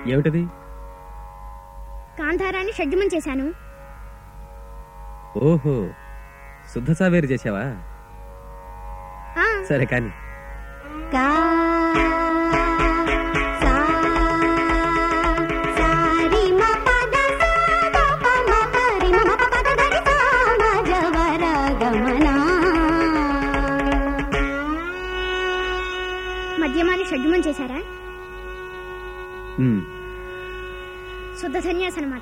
ఏమిటది కాంతారాన్ని షడ్జమం చేశాను ఓహో శుద్ధ సావేరు చేసావా ఆ, సరే కానీ గా, సా, సారి మ పద సా ద ప మ ప రి మ మ ప ప ద ద రి సా మ జ వ ర గ మ నా. మద్యమాన్ని షడ్జమం చేశారా ఉమ్, శుద్ధ సన్యాసి అనమాట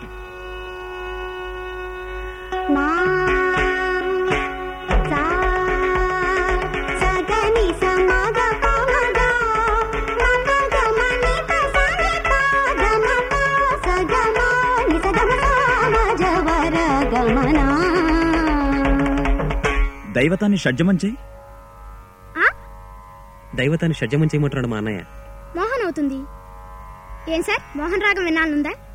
మా సా సగని సమగ పమగ మపగ మనిత సనిత గమ సగమ నిసగమ సామజవర గమన దైవతాన్ని షడ్జమం చేయి దైవతాన్ని షడ్జమం చేయమంటున్నాడు మా అన్నయ్య మోహన్ అవుతుంది ఏం సార్ మోహన్ రాగం వినాలనుందా